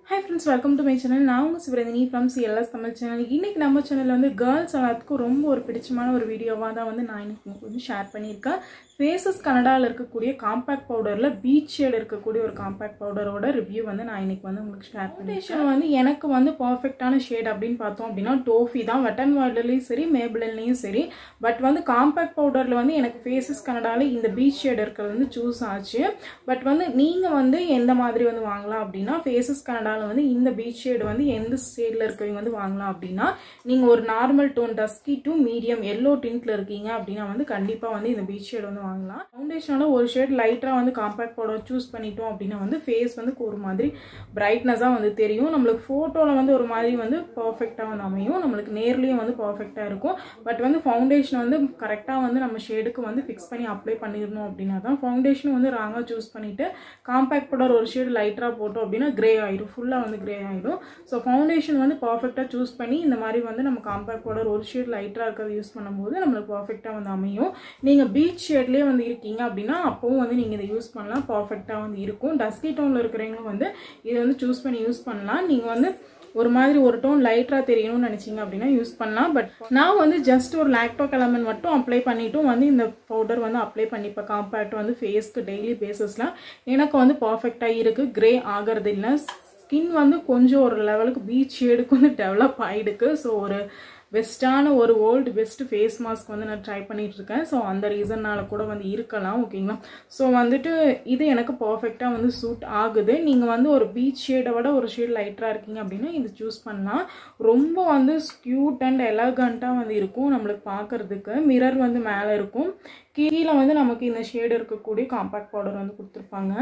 hi friends welcome to my channel நான் உங்கள் Sivaranthini from CLS Tamil channel இன்றைக்கி நம்ம சேனலில் வந்து கேர்ள்ஸ் எல்லாத்துக்கும் ரொம்ப ஒரு பிடிச்சமான ஒரு வீடியோவாக தான் வந்து நான் இன்னைக்கு உங்களுக்கு வந்து ஷேர் பண்ணியிருக்கேன் ஃபேஸஸ் கனடாவில் இருக்கக்கூடிய காம்பேக்ட் பவுடரில் பீச் ஷேட் இருக்கக்கூடிய ஒரு காம்பேக்ட் பவுடரோட ரிவ்யூ வந்து நான் இன்னைக்கு வந்து உங்களுக்கு ஷேர் பண்ணிட்டேன் வந்து எனக்கு வந்து பர்ஃபெக்டான ஷேட் அப்படின்னு பார்த்தோம் அப்படின்னா டோஃபி தான் வெட்டன் வார்ட்லேயும் சரி மேபிள்லேயும் சரி பட் வந்து காம்பேக்ட் பவுடரில் வந்து எனக்கு ஃபேஸஸ் கனடாவில் இந்த பீச் ஷேட் இருக்கிறது வந்து சூஸ் ஆச்சு பட் வந்து நீங்கள் வந்து எந்த மாதிரி வந்து வாங்கலாம் அப்படின்னா ஃபேஸஸ் கனடாவில் வந்து இந்த பீச் ஷேடு வந்து எந்த ஷேடில் இருக்கவங்க வந்து வாங்கலாம் அப்படின்னா நீங்கள் ஒரு normal tone dusky to medium yellow டின்ட்டில் இருக்கீங்க அப்படின்னா வந்து கண்டிப்பாக வந்து இந்த பீச் ஷேடு வந்து வாங்கலாம் ஃபவுண்டேஷனோட ஒரு ஷேட் லைட்டாக வந்து காம்பேக்ட் பவுடர் சூஸ் பண்ணிட்டோம் அப்படின்னா வந்து ஃபேஸ் வந்து ஒரு மாதிரி பிரைட்னஸாக வந்து தெரியும் நம்மளுக்கு ஃபோட்டோவில் வந்து ஒரு மாதிரி வந்து பர்ஃபெக்டாக வந்து அமையும் நம்மளுக்கு நேர்லேயும் வந்து பர்ஃபெக்டாக இருக்கும் பட் வந்து ஃபவுண்டேஷன் வந்து கரெக்டாக வந்து நம்ம ஷேடுக்கு வந்து ஃபிக்ஸ் பண்ணி அப்ளை பண்ணிடணும் அப்படின்னா தான் ஃபவுண்டேஷன் வந்து ராங்காக சூஸ் பண்ணிவிட்டு காம்பேக்ட் பவுடர் ஒரு ஷேடு லைட்டாக போட்டோம் அப்படின்னா கிரே ஆயிடும் ஃபுல்லாக வந்து கிரே ஆகிடும் ஸோ ஃபவுண்டேஷன் வந்து பர்ஃபெக்டாக சூஸ் பண்ணி இந்த மாதிரி வந்து நம்ம காம்பேக்ட் பவுடர் ஒரு ஷேட் லைட்டாக இருக்கிறது யூஸ் பண்ணும்போது நம்மளுக்கு பர்ஃபெக்டாக வந்து அமையும் நீங்கள் பீச் ஷேட்லேயே வந்து இருக்கீங்க அப்படின்னா அப்போவும் வந்து நீங்கள் இதை யூஸ் பண்ணலாம் பர்ஃபெக்டாக வந்து இருக்கும் டஸ்கி டோனில் இருக்கிறவங்க வந்து இதை வந்து சூஸ் பண்ணி யூஸ் பண்ணலாம் நீங்கள் வந்து ஒரு மாதிரி ஒரு டோன் லைட்டாக தெரியணும்னு நினச்சிங்க அப்படின்னா யூஸ் பண்ணலாம் பட் நான் வந்து ஜஸ்ட் ஒரு லேக்டோ கலமன் மட்டும் அப்ளை பண்ணிட்டும் வந்து இந்த பவுடர் வந்து அப்ளை பண்ணிப்பேன் காம்பேக்ட் வந்து ஃபேஸ்க்கு டெய்லி பேசிஸில் எனக்கு வந்து பர்ஃபெக்டாக இருக்குது க்ரே ஆகிறது இல்லை ஸ்கின் வந்து கொஞ்சம் ஒரு லெவலுக்கு பீச் ஷேடுக்கு வந்து டெவலப் ஆகிடுக்கு ஸோ ஒரு பெஸ்ட்டான ஒரு ஓல்டு பெஸ்ட் ஃபேஸ் மாஸ்க் வந்து நான் ட்ரை பண்ணிட்டு இருக்கேன் ஸோ அந்த ரீசன்னால கூட வந்து இருக்கலாம் ஓகேங்களா ஸோ வந்துட்டு இது எனக்கு பர்ஃபெக்டாக வந்து சூட் ஆகுது நீங்கள் வந்து ஒரு பீச் ஷேடை விட ஒரு ஷேட் லைட்டாக இருக்கீங்க அப்படின்னா இது சூஸ் பண்ணலாம் ரொம்ப வந்து க்யூட் அண்ட் எலகண்ட்டாக வந்து இருக்கும் நம்மளுக்கு பார்க்குறதுக்கு மிரர் வந்து மேலே இருக்கும் கீழே வந்து நமக்கு இந்த ஷேடு இருக்கக்கூடிய காம்பேக்ட் பவுடர் வந்து கொடுத்துருப்பாங்க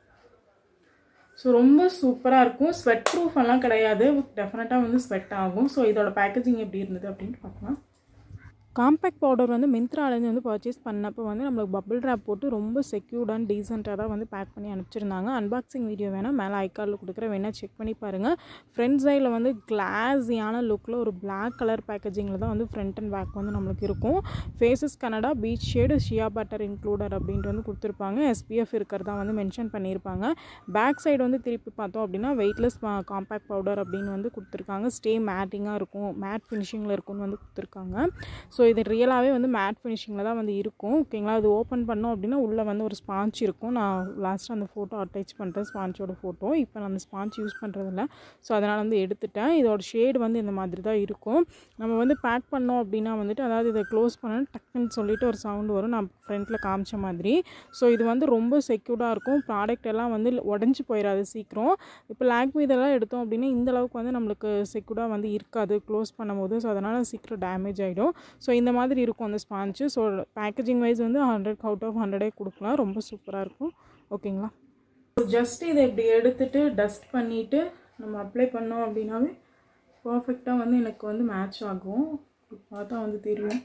ஸோ ரொம்ப சூப்பராக இருக்கும் ஸ்வெட் ப்ரூஃப் எல்லாம் கிடையாது டெஃபினட்டாக வந்து ஸ்வெட் ஆகும் ஸோ இதோட பேக்கேஜிங் எப்படி இருந்தது அப்படின்னு பார்க்கலாம் காம்பேக்ட் பவுடர் வந்து மிந்த்ராலேருந்து வந்து பர்ச்சேஸ் பண்ணப்போ வந்து நம்மளுக்கு பபிள் ட்ராப் போட்டு ரொம்ப செக்யூர்ட் அண்ட் டீசெண்டாக தான் வந்து பேக் பண்ணி அனுப்பிச்சிருந்தாங்க அன்பாக்சிங் வீடியோ வேணால் மேலே ஐக்கார்டில் கொடுக்குற வேணால் செக் பண்ணி பாருங்கள் ஃப்ரண்ட் சைடில் வந்து கிளாஸியான லுக்கில் ஒரு பிளாக் கலர் பேக்கேஜிங்கில் தான் வந்து ஃப்ரண்ட் அண்ட் பேக் வந்து நம்மளுக்கு இருக்கும் Faces Canada peach shade shea butter included அப்படின்ட்டு வந்து கொடுத்துருப்பாங்க எஸ்பிஎஃப் இருக்கிறதா வந்து மென்ஷன் பண்ணியிருப்பாங்க பேக் சைடு வந்து திருப்பி பார்த்தோம் அப்படின்னா வெயிட்லெஸ் காம்பேக்ட் பவுடர் அப்படின்னு வந்து கொடுத்துருக்காங்க ஸ்டே மேட்டிங்காக இருக்கும் மேட் ஃபினிஷிங்கில் இருக்கும்னு வந்து கொடுத்துருக்காங்க ஸோ இது ரியலாகவே வந்து மேட் ஃபினிஷிங்கில் தான் வந்து இருக்கும் ஓகேங்களா அது ஓப்பன் பண்ணோம் அப்படின்னா உள்ளே வந்து ஒரு ஸ்பாஞ்ச் இருக்கும் நான் லாஸ்ட்டாக அந்த ஃபோட்டோ அட்டாச் பண்ணுறேன் ஸ்பாஞ்சோட ஃபோட்டோ இப்போ நான் அந்த ஸ்பாஞ்ச் யூஸ் பண்ணுறதில்ல ஸோ அதனால் வந்து எடுத்துட்டேன் இதோட ஷேடு வந்து இந்த மாதிரி தான் இருக்கும் நம்ம வந்து பேக் பண்ணோம் அப்படின்னா வந்துட்டு அதாவது இதை க்ளோஸ் பண்ணணும் டக்குன்னு சொல்லிட்டு ஒரு சவுண்டு வரும் நான் ஃப்ரண்ட்டில் காமிச்ச மாதிரி ஸோ இது வந்து ரொம்ப செக்யூர்டாக இருக்கும் ப்ராடக்ட் எல்லாம் வந்து உடஞ்சி போயிடாது சீக்கிரம் இப்போ லேக்மி இதெல்லாம் எடுத்தோம் அப்படின்னா இந்த அளவுக்கு வந்து நம்மளுக்கு செக்யூர்டாக வந்து இருக்காது க்ளோஸ் பண்ணும்போது ஸோ அதனால் சீக்கிரம் டேமேஜ் ஆகிடும் ஸோ இந்த மாதிரி இருக்கும் அந்த ஸ்பாஞ்சு ஸோ பேக்கேஜிங் வைஸ் வந்து ஹண்ட்ரட் அவுட் ஆஃப் ஹண்ட்ரடே கொடுக்கலாம் ரொம்ப சூப்பராக இருக்கும் ஓகேங்களா ஜஸ்ட் இதை இப்படி எடுத்துட்டு டஸ்ட் பண்ணிவிட்டு நம்ம அப்ளை பண்ணோம் அப்படின்னாவே பர்ஃபெக்டாக வந்து எனக்கு வந்து மேட்ச் ஆகும் பார்த்தா வந்து தெரியும்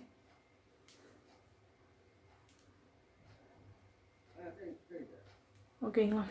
ஓகேங்களா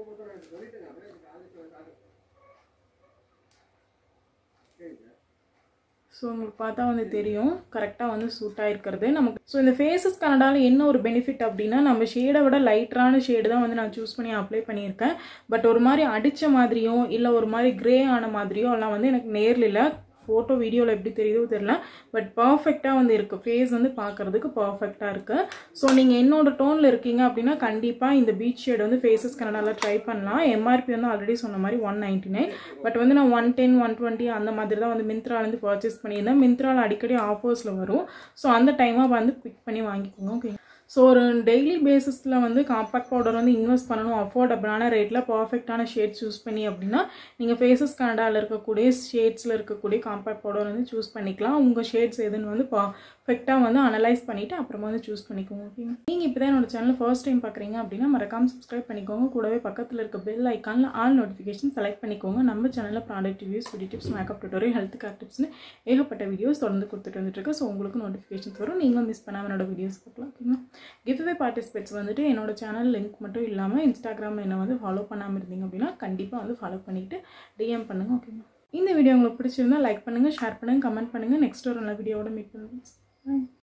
ஸோ உங்களுக்கு பார்த்தா வந்து தெரியும் கரெக்டாக வந்து சூட் ஆகிருக்கிறது நமக்கு ஸோ இந்த ஃபேஸஸ் கனடாவில் என்ன ஒரு பெனிஃபிட் அப்படின்னா நம்ம ஷேடை விட லைட்டரான ஷேடு தான் வந்து நான் சூஸ் பண்ணி அப்ளை பண்ணியிருக்கேன் பட் ஒரு மாதிரி அடித்த மாதிரியும் இல்லை ஒரு மாதிரி க்ரே ஆன மாதிரியோ எல்லாம் வந்து எனக்கு நேரில் இல்லை ஃபோட்டோ வீடியோவில் எப்படி தெரியுதோ தெரில பட் பர்ஃபெக்டாக வந்து இருக்குது ஃபேஸ் வந்து பார்க்குறதுக்கு பர்ஃபெக்டாக இருக்குது ஸோ நீங்கள் என்னோட டோனில் இருக்கீங்க அப்படின்னா கண்டிப்பாக இந்த பீச் ஷேட் வந்து ஃபேஸஸ் கனடாவில் ட்ரை பண்ணலாம் எம்ஆர்பி வந்து ஆல்ரெடி சொன்ன மாதிரி ஒன் நைன்ட்டி நைன் பட் வந்து நான் ஒன் டென் ஒன் டுவெண்ட்டி அந்த மாதிரி தான் வந்து மிந்த்ராலேருந்து பர்ச்சேஸ் பண்ணியிருந்தேன் மிந்த்ராவில் அடிக்கடி ஆஃபர்ஸில் வரும் ஸோ அந்த டைமாக வந்து பிக் பண்ணி வாங்கிக்கோங்க ஓகே ஸோ ஒரு டெய்லி பேசிஸில் வந்து காம்பேக்ட் பவுடர் வந்து இன்வெஸ்ட் பண்ணணும் அஃபோர்டபுளான ரேட்டில் பர்ஃபெக்டான ஷேட்ஸ் சூஸ் பண்ணி அப்படின்னா நீங்கள் ஃபேஸஸ் கனடாவில் இருக்கக்கூடிய ஷேட்ஸில் இருக்கக்கூடிய காம்பேக்ட் பவுடர் வந்து சூஸ் பண்ணிக்கலாம் உங்கள் ஷேட்ஸ் எதுன்னு வந்து பர்ஃபெக்டாக வந்து அனலைஸ் பண்ணிவிட்டு அப்புறமா வந்து சூஸ் பண்ணிக்கோங்க ஓகேங்க நீங்கள் இப்போ தான் என்னோட சேனல் ஃபர்ஸ்ட் டைம் பார்க்குறீங்க அப்படின்னா மறக்காமல் சப்ஸ்கிரைப் பண்ணிக்கோங்க கூடவே பக்கத்தில் இருக்க பெல் ஐக்கானில் ஆல் நோட்டிஃபிகேஷன் செலக்ட் பண்ணிக்கோங்க நம்ம சேனலில் product reviews beauty tips makeup tutorial health care டிப்ஸ்னு ஏகப்பட்ட வீடியோஸ் தொடர்ந்து கொடுத்துட்டு வந்துட்டு ஸோ உங்களுக்கு நோட்டிஃபிகேஷன்ஸ் வரும் நீங்களும் மிஸ் பண்ணாமல் என்னோட வீடியோஸ் பார்க்கலாம் ஓகேங்களா கிவ்வே பார்ட்டிசிபேட்ஸ் வந்துட்டு என்னோட சேனல் லிங்க் மட்டும் இல்லாமல் இன்ஸ்டாகிராமில் என்ன வந்து ஃபாலோ பண்ணாமல் இருந்தீங்க அப்படின்னா கண்டிப்பாக வந்து ஃபாலோ பண்ணிவிட்டு டிஎம் பண்ணுங்கள் ஓகேங்களா இந்த வீடியோ உங்களுக்கு பிடிச்சிருந்தா லைக் பண்ணுங்கள் ஷேர் பண்ணுங்கள் கமெண்ட் பண்ணுங்கள் நெக்ஸ்ட் ஒரு நல்ல வீடியோவோட மீட் பண்ணுங்கள்